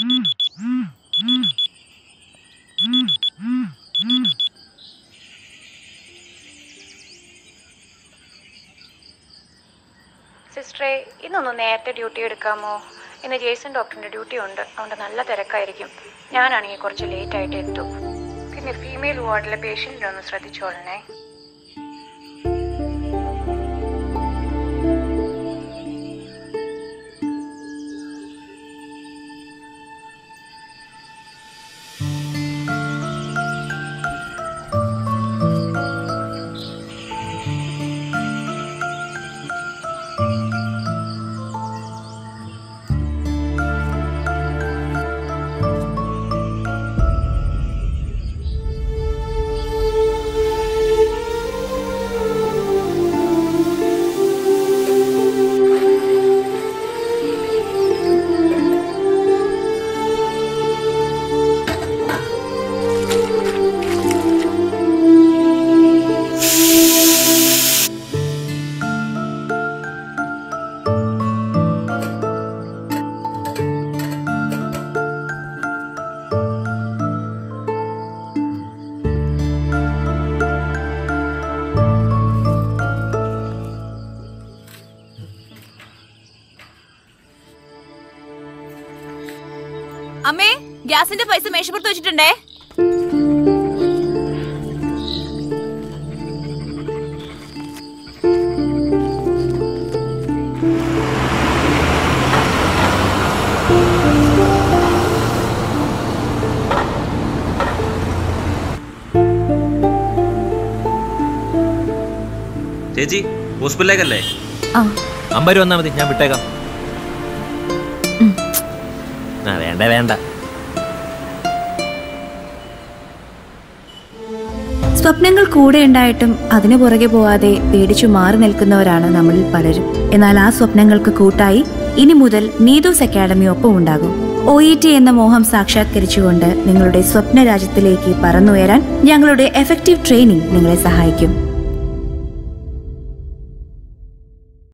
സിസ്റ്ററെ ഇന്നൊന്ന് നേരത്തെ ഡ്യൂട്ടി എടുക്കാമോ ഇന്ന് ജേസൺ ഡോക്ടറിന്റെ ഡ്യൂട്ടി ഉണ്ട് അതുകൊണ്ട് നല്ല തിരക്കായിരിക്കും ഞാനാണെങ്കിൽ കുറച്ച് ലേറ്റ് ആയിട്ട് എത്തും പിന്നെ ഫീമെയിൽ വാർഡിലെ പേഷ്യൻറ്റിനെ ഒന്ന് ശ്രദ്ധിച്ചോളണേ അമ്മേ ഗ്യാസിന്റെ പൈസ മേശപ്പുറത്ത് വെച്ചിട്ടുണ്ടേ ചേച്ചി ഹോസ്പിറ്റലിലേക്കല്ലേ ആ അമ്പത് രൂപ വന്നാൽ മതി ഞാൻ വിട്ടേക്കാം ആ വേണ്ട വേണ്ട സ്വപ്നങ്ങൾ കൂടെ ഉണ്ടായിട്ടും അതിനു പുറകെ പോവാതെ പേടിച്ചു മാറി നിൽക്കുന്നവരാണ് നമ്മളിൽ പലരും എന്നാൽ ആ സ്വപ്നങ്ങൾക്ക് കൂട്ടായി ഇനി മുതൽ നീതൂസ് അക്കാഡമി ഒപ്പം ഉണ്ടാകും ഒ ഇ ടി എന്ന മോഹം സാക്ഷാത്കരിച്ചുകൊണ്ട് നിങ്ങളുടെ സ്വപ്ന രാജ്യത്തിലേക്ക് പറന്നുയരാൻ ഞങ്ങളുടെ എഫക്റ്റീവ് ട്രെയിനിങ് നിങ്ങളെ സഹായിക്കും